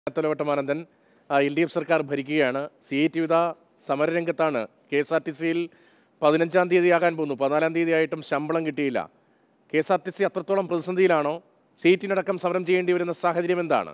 തലവട്ടമാനന്ദൻ L D F സർക്കാർ ഭരിക്കുകയാണ് C I T യുത സമരരംഗത്താണ് കെ എസ് ആർ ടി സിയിൽ പതിനഞ്ചാം തീയതി ആകാൻ പോകുന്നു പതിനാലാം തീയതി ആയിട്ടും ശമ്പളം കിട്ടിയില്ല K S R T C അത്രത്തോളം പ്രതിസന്ധിയിലാണോ സീറ്റിനടക്കം സമരം ചെയ്യേണ്ടി വരുന്ന സാഹചര്യം എന്താണ്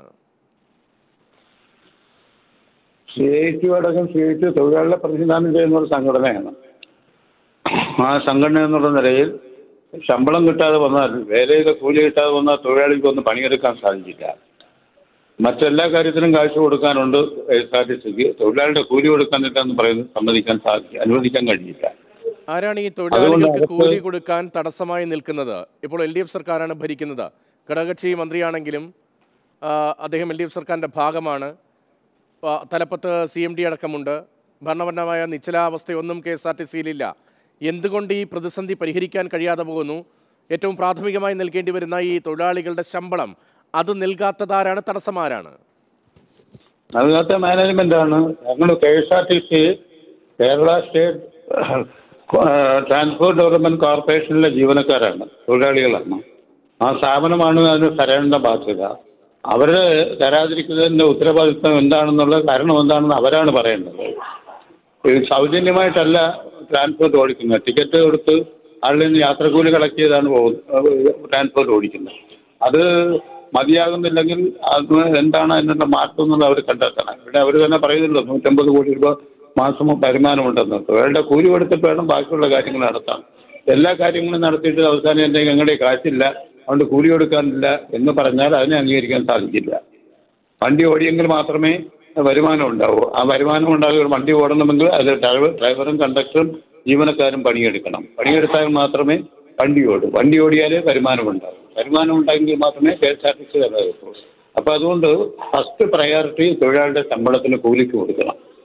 സി ഐ ടി അടക്കം സി ഐ ടി തൊഴിലാളികളെ പ്രതിനിധാനം ചെയ്യുന്ന ഒരു സംഘടനയാണ് ആ സംഘടന എന്നുള്ള നിലയിൽ ശമ്പളം കിട്ടാതെ വന്നാൽ വേലയുടെ കൂലി കിട്ടാതെ വന്നാൽ തൊഴിലാളിക്കൊന്നും പണിയെടുക്കാൻ സാധിക്കില്ല മറ്റെല്ലാ കാര്യത്തിനും കാശ് കൊടുക്കാനുണ്ട് കെ എസ് ആർ ടി സിക്ക് തൊഴിലാളിയുടെ കൂലി കൊടുക്കാനില്ല എന്ന് പറയുന്നത് സമ്മതിക്കാൻ സാധിക്കും അനുവദിക്കാൻ കഴിയില്ല ആരാണ് ഈ തൊഴിലാളികൾക്ക് അകത്ത് കൂലി കൊടുക്കാൻ തടസ്സമായി നിൽക്കുന്നത് ഇപ്പോൾ എൽ ഡി എഫ് സർക്കാരാണ് ഭരിക്കുന്നത് ഘടകകക്ഷി മന്ത്രിയാണെങ്കിലും ആ, അദ്ദേഹം എൽ ഡി എഫ് സർക്കാരിൻ്റെ ഭാഗമാണ് ആ, തലപ്പത്ത് സി എം ഡി അടക്കമുണ്ട് ഭരണപരമായ നിശ്ചലാവസ്ഥയൊന്നും കെ എസ് ആർ ടി സിയിലില്ല എന്തുകൊണ്ട് ഈ പ്രതിസന്ധി പരിഹരിക്കാൻ കഴിയാതെ പോകുന്നു ഏറ്റവും പ്രാഥമികമായി നൽകേണ്ടി വരുന്ന ഈ തൊഴിലാളികളുടെ ശമ്പളം അത് നൽകാത്തതാരാണ് തടസ്സമാരാണ് അതിനകത്തെ മാനേജ്മെന്റ് ആണ് ഞങ്ങൾ K S R T C Kerala state transport development കോർപ്പറേഷനിലെ ജീവനക്കാരാണ് തൊഴിലാളികളാണ് ആ സ്ഥാപനമാണ് അതിന് തരേണ്ട ബാധ്യത അവര് തരാതിരിക്കുന്നതിന്റെ ഉത്തരവാദിത്വം എന്താണെന്നുള്ള കാരണം എന്താണെന്ന് അവരാണ് പറയേണ്ടത് ഇത് സൗജന്യമായിട്ടല്ല ട്രാൻസ്പോർട്ട് ഓടിക്കുന്നത് ടിക്കറ്റ് കൊടുത്ത് അതിൽ നിന്ന് യാത്രക്കൂലി കളക്ട് ചെയ്താണ് പോകുന്നത് ട്രാൻസ്പോർട്ട് ഓടിക്കുന്നത് അത് മതിയാകുന്നില്ലെങ്കിൽ അത് എന്താണ് അതിനുള്ള മാറ്റം എന്നുള്ളത് അവർ കണ്ടെത്തണം ഇവിടെ അവർ തന്നെ പറയുന്നല്ലോ നൂറ്റമ്പത് കോടി രൂപ മാസം വരുമാനമുണ്ടെന്ന് തൊഴിലുടെ കൂലി കൊടുത്തിട്ട് വേണം ബാക്കിയുള്ള കാര്യങ്ങൾ നടത്താൻ എല്ലാ കാര്യങ്ങളും നടത്തിയിട്ട് അവസാനം എൻ്റെ ഞങ്ങളുടെ കാശില്ല അതുകൊണ്ട് കൂലി കൊടുക്കാനില്ല എന്ന് പറഞ്ഞാൽ അതിനെ അംഗീകരിക്കാൻ സാധിക്കില്ല വണ്ടി ഓടിയെങ്കിൽ മാത്രമേ വരുമാനം ഉണ്ടാവൂ ആ വരുമാനം ഉണ്ടാകുക ഒരു വണ്ടി ഓടണമെങ്കിൽ അത് ഡ്രൈവർ ഡ്രൈവറും കണ്ടക്ടറും ജീവനക്കാരും പണിയെടുക്കണം പണിയെടുത്താൽ മാത്രമേ വണ്ടി ഓടൂ വണ്ടി ഓടിയാലേ വരുമാനം ഉണ്ടാകും വരുമാനം ഉണ്ടെങ്കിൽ മാത്രമേ K S R T C നിലനിൽക്കൂ അപ്പോൾ അതുകൊണ്ട് ഫസ്റ്റ് പ്രയോറിറ്റി തൊഴിലാളിയുടെ ശമ്പളത്തിന് കൂലിക്ക് കൊടുക്കണം